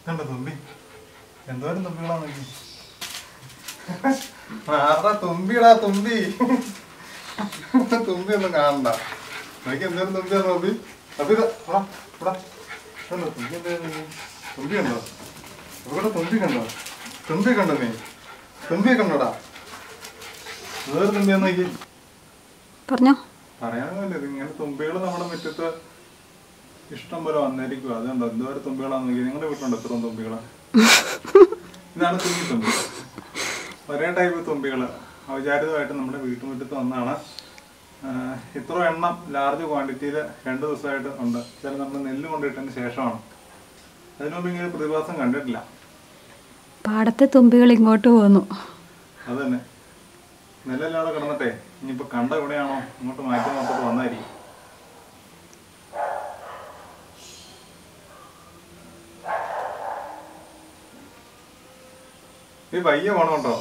കണ്ടോ തുമ്പി എന്തോരം തുമ്പികളാ നോക്കി ആറാ തുമ്പിടാ തുമ്പി തുമ്പി ഒന്നും കാണണ്ട എനിക്ക് എന്തോരം തുമ്പിയാ തുമ്പി അപ്പൊ ഇതാ വാ, ഇവിടെ. കണ്ടോ തുമ്പി എന്താ തുമ്പി കണ്ടോ ഇവിടെ തുമ്പി കണ്ടോ തുമ്പി കണ്ടോ നീ തുമ്പിയെ കണ്ടോടാ വേറെ തുമ്പിയാ നോക്കി പറഞ്ഞോ പറയാനല്ല ഇങ്ങനെ തുമ്പികൾ നമ്മുടെ മുറ്റത്ത് ഇഷ്ടം പോലെ വന്നിരിക്കും അതുകൊണ്ടോ എന്തോരം തുമ്പികളാന്ന് നോക്കി നിങ്ങളുടെ വീട്ടിലുണ്ടോ ഇത്രയും തുമ്പികള് ഇതാണ് തുമ്പി തുമ്പി ഒരേ ടൈപ്പ് തുമ്പികൾ ഔചാരികമായിട്ട് നമ്മുടെ വീട്ടുമുറ്റത്ത് വന്നാണ് ആഹ് ഇത്ര എണ്ണം ലാർജ് ക്വാണ്ടിറ്റിയിൽ രണ്ട് ദിവസമായിട്ട് ഉണ്ട് ചില നമ്മൾ നെല്ല് കൊണ്ടിട്ടതിന് ശേഷമാണ് അതിനു മുമ്പ് ഇങ്ങനെ ഒരു പ്രതിഭാസം കണ്ടിട്ടില്ല പാടത്തെ തുമ്പികൾ ഇങ്ങോട്ട് പോന്നു അത് തന്നെ നെല്ലെല്ലാം അവിടെ കിടന്നിട്ടെ ഇനിയിപ്പോ കണ്ട എവിടെയാണോ ഇങ്ങോട്ട് മാറ്റി നോക്കിട്ട് വന്നായിരിക്കും ഈ പയ്യെ പോണം കേട്ടോ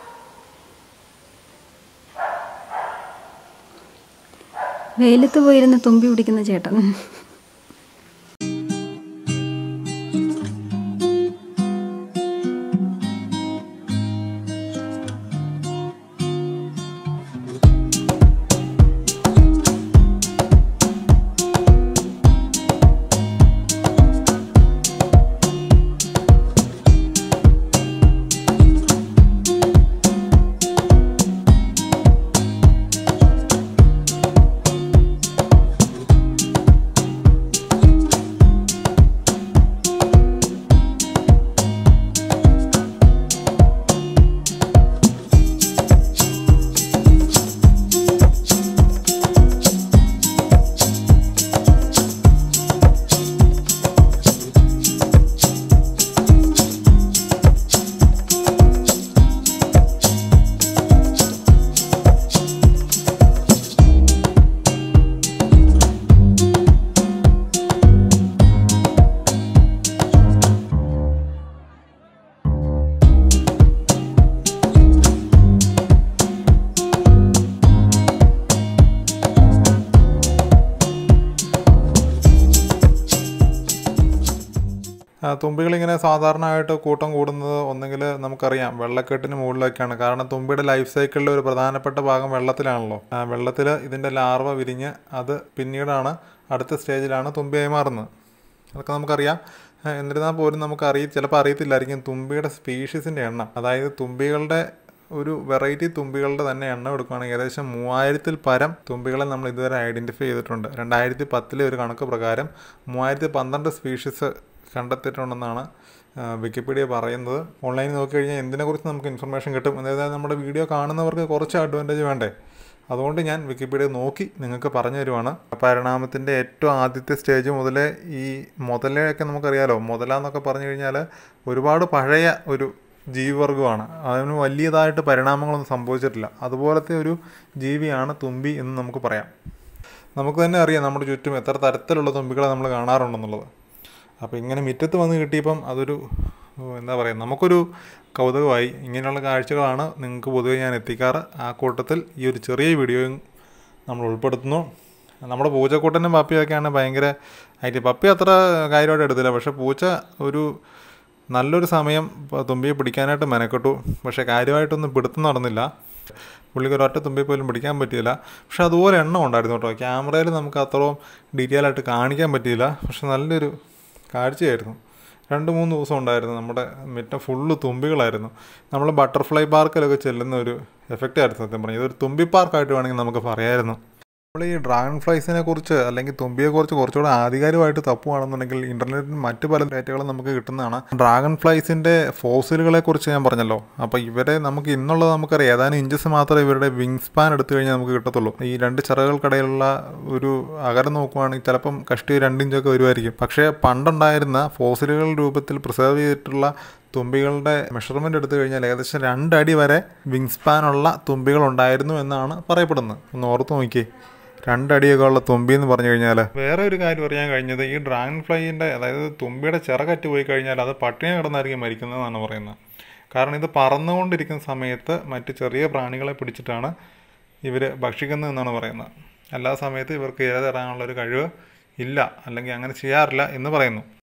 വെയിലത്ത് പോയിരുന്ന് തുമ്പി പിടിക്കുന്ന ചേട്ടൻ തുമ്പികളിങ്ങനെ സാധാരണയായിട്ട് കൂട്ടം കൂടുന്നത് ഒന്നെങ്കിൽ നമുക്കറിയാം വെള്ളക്കെട്ടിന് മുകളിലൊക്കെയാണ് കാരണം തുമ്പിയുടെ ലൈഫ് സൈക്കിളിലെ ഒരു പ്രധാനപ്പെട്ട ഭാഗം വെള്ളത്തിലാണല്ലോ ആ വെള്ളത്തിൽ ഇതിൻ്റെ ലാർവ വിരിഞ്ഞ് അത് പിന്നീടാണ് അടുത്ത സ്റ്റേജിലാണ് തുമ്പിയായി മാറുന്നത് അതൊക്കെ നമുക്കറിയാം ആ, എന്നിരുന്നാൽ പോലും നമുക്ക് അറിയ ചിലപ്പോൾ അറിയത്തില്ലായിരിക്കും തുമ്പിയുടെ സ്പീഷീസിൻ്റെ എണ്ണം അതായത് തുമ്പികളുടെ ഒരു വെറൈറ്റി തുമ്പികളുടെ തന്നെ എണ്ണം എടുക്കുകയാണെങ്കിൽ ഏകദേശം മൂവായിരത്തിൽ പരം തുമ്പികളെ നമ്മൾ ഇതുവരെ ഐഡൻറ്റിഫൈ ചെയ്തിട്ടുണ്ട് രണ്ടായിരത്തി പത്തിലെ ഒരു കണക്ക് പ്രകാരം മൂവായിരത്തി പന്ത്രണ്ട് സ്പീഷീസ് കണ്ടെത്തിയിട്ടുണ്ടെന്നാണ് ആ, വിക്കിപീഡിയ പറയുന്നത് ഓൺലൈനിൽ നോക്കിക്കഴിഞ്ഞാൽ എന്തിനെക്കുറിച്ച് നമുക്ക് ഇൻഫർമേഷൻ കിട്ടും അതായത് നമ്മുടെ വീഡിയോ കാണുന്നവർക്ക് കുറച്ച് അഡ്വാൻറ്റേജ് വേണ്ടേ അതുകൊണ്ട് ഞാൻ വിക്കിപീഡിയ നോക്കി നിങ്ങൾക്ക് പറഞ്ഞു തരുവാണ് പരിണാമത്തിൻ്റെ ഏറ്റവും ആദ്യത്തെ സ്റ്റേജ് മുതലേ ഈ മുതലയൊക്കെ നമുക്കറിയാലോ മുതല എന്നൊക്കെ പറഞ്ഞു കഴിഞ്ഞാൽ ഒരുപാട് പഴയ ഒരു ജീവിവർഗമാണ് അതിന് വലിയതായിട്ട് പരിണാമങ്ങളൊന്നും സംഭവിച്ചിട്ടില്ല അതുപോലത്തെ ഒരു ജീവിയാണ് തുമ്പി എന്ന് നമുക്ക് പറയാം നമുക്ക് തന്നെ അറിയാം നമ്മുടെ ചുറ്റും എത്ര തരത്തിലുള്ള തുമ്പികളെ നമ്മൾ കാണാറുണ്ടെന്നുള്ളത് അപ്പോൾ ഇങ്ങനെ മുറ്റത്ത് വന്ന് കിട്ടിയപ്പം അതൊരു ഓ, എന്താ പറയുക നമുക്കൊരു കൗതുകമായി ഇങ്ങനെയുള്ള കാഴ്ചകളാണ് നിങ്ങൾക്ക് പൊതുവെ ഞാൻ എത്തിക്കാറ് ആ കൂട്ടത്തിൽ ഈ ഒരു ചെറിയ വീഡിയോയും നമ്മൾ ഉൾപ്പെടുത്തുന്നു നമ്മുടെ പൂച്ചക്കൂട്ടനും പപ്പിയൊക്കെയാണ് ഭയങ്കര ആയിട്ട് പപ്പി അത്ര കാര്യമായിട്ട് എടുത്തില്ല പക്ഷേ പൂച്ച ഒരു നല്ലൊരു സമയം പ- തുമ്പിയെ പിടിക്കാനായിട്ട് മെനക്കെട്ടു പക്ഷേ കാര്യമായിട്ടൊന്നും പിടുത്തം നടന്നില്ല പുള്ളിക്ക് ഒരൊറ്റ തുമ്പി പോലും പിടിക്കാൻ പറ്റിയില്ല പക്ഷെ അതുപോലെ എണ്ണം ഉണ്ടായിരുന്നു കേട്ടോ ക്യാമറയിൽ നമുക്ക് അത്രയും ഡീറ്റെയിൽ ആയിട്ട് കാണിക്കാൻ പറ്റിയില്ല പക്ഷെ നല്ലൊരു കാഴ്ചയായിരുന്നു രണ്ട് മൂന്ന് ദിവസം ഉണ്ടായിരുന്നു നമ്മുടെ മിറ്റം ഫുള്ള് തുമ്പികളായിരുന്നു നമ്മൾ ബട്ടർഫ്ലൈ പാർക്കിലൊക്കെ ചെല്ലുന്ന ഒരു എഫക്റ്റ് ആയിരുന്നു സത്യം പറഞ്ഞാൽ ഇതൊരു തുമ്പി പാർക്കായിട്ട് വേണമെങ്കിൽ നമുക്ക് പറയാമായിരുന്നു നമ്മൾ ഈ ഡ്രാഗൺ ഫ്ലൈസിനെ കുറിച്ച് അല്ലെങ്കിൽ തുമ്പിയെക്കുറിച്ച് കുറച്ചുകൂടെ ആധികാരികമായിട്ട് തപ്പുവാണെന്നുണ്ടെങ്കിൽ ഇന്റർനെറ്റിൽ മറ്റു പല ഡേറ്റകളും നമുക്ക് കിട്ടുന്നതാണ് ഡ്രാഗൺ ഫ്ലൈസിന്റെ ഫോസിലുകളെ കുറിച്ച് ഞാൻ പറഞ്ഞല്ലോ അപ്പോൾ ഇവരെ നമുക്ക് ഇന്നുള്ളത് നമുക്കറിയാം ഏതാനും ഇഞ്ചസ് മാത്രമേ ഇവരുടെ വിങ് സ്പാൻ എടുത്തു കഴിഞ്ഞാൽ നമുക്ക് കിട്ടത്തുള്ളൂ ഈ രണ്ട് ചിറകുകൾക്കിടയിലുള്ള ഒരു അകരം നോക്കുവാണെങ്കിൽ ചിലപ്പം കഷ്ടി രണ്ട് ഇഞ്ചൊക്കെ വരുമായിരിക്കും പക്ഷേ പണ്ടുണ്ടായിരുന്ന ഫോസിലുകൾ രൂപത്തിൽ പ്രിസർവ് ചെയ്തിട്ടുള്ള തുമ്പികളുടെ മെഷർമെൻ്റ് എടുത്തു കഴിഞ്ഞാൽ ഏകദേശം രണ്ടടി വരെ വിങ് സ്പാനുള്ള തുമ്പികൾ ഉണ്ടായിരുന്നു എന്നാണ് പറയപ്പെടുന്നത് ഒന്ന് ഓർത്ത് നോക്കിയേ രണ്ടടിയൊക്കെ ഉള്ള തുമ്പി എന്ന് പറഞ്ഞു കഴിഞ്ഞാൽ വേറെ ഒരു കാര്യം അറിയാൻ കഴിഞ്ഞത് ഈ ഡ്രാഗൺ ഫ്ലൈയിൻ്റെ അതായത് തുമ്പിയുടെ ചിറകറ്റ് പോയി കഴിഞ്ഞാൽ അത് പട്ടിണി കിടന്നായിരിക്കും മരിക്കുന്നതെന്നാണ് പറയുന്നത് കാരണം ഇത് പറന്നുകൊണ്ടിരിക്കുന്ന സമയത്ത് മറ്റ് ചെറിയ പ്രാണികളെ പിടിച്ചിട്ടാണ് ഇവർ ഭക്ഷിക്കുന്നതെന്നാണ് പറയുന്നത് എല്ലാ സമയത്തും ഇവർക്ക് ഇര തരാനുള്ള ഒരു കഴിവ് ഇല്ല അല്ലെങ്കിൽ അങ്ങനെ ചെയ്യാറില്ല എന്ന് പറയുന്നു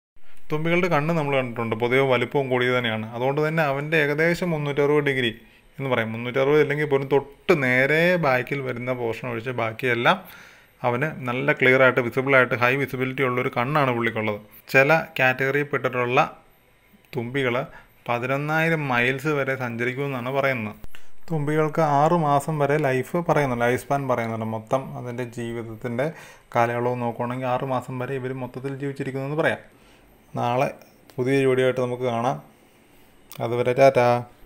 തുമ്പികളുടെ കണ്ണ് നമ്മൾ കണ്ടിട്ടുണ്ട് പൊതുവെ വലിപ്പവും കൂടിയത് തന്നെയാണ് അതുകൊണ്ട് തന്നെ അവൻ്റെ ഏകദേശം മുന്നൂറ്ററുപത് ഡിഗ്രി എന്ന് പറയും മുന്നൂറ്ററുപത് അല്ലെങ്കിൽ പോലും തൊട്ട് നേരെ ബാക്കിൽ വരുന്ന പോർഷൻ ഒഴിച്ച് ബാക്കിയെല്ലാം അവന് നല്ല ക്ലിയർ ആയിട്ട് വിസിബിൾ ആയിട്ട് ഹൈ വിസിബിലിറ്റി ഉള്ളൊരു കണ്ണാണ് പുള്ളിക്കുള്ളത് ചില കാറ്റഗറിയിൽ പെട്ടിട്ടുള്ള തുമ്പികൾ പതിനൊന്നായിരം മൈൽസ് വരെ സഞ്ചരിക്കുമെന്നാണ് പറയുന്നത് തുമ്പികൾക്ക് ആറ് മാസം വരെ ലൈഫ് പറയുന്നുണ്ട് ലൈഫ് സ്പാൻ പറയുന്നുണ്ട് മൊത്തം അതിൻ്റെ ജീവിതത്തിൻ്റെ കാലയളവ് നോക്കുകയാണെങ്കിൽ ആറ് മാസം വരെ ഇവർ മൊത്തത്തിൽ ജീവിച്ചിരിക്കുന്നു എന്ന് പറയാം നാളെ പുതിയ ജോഡിയായിട്ട് നമുക്ക് കാണാം അതുവരെ ടാറ്റാ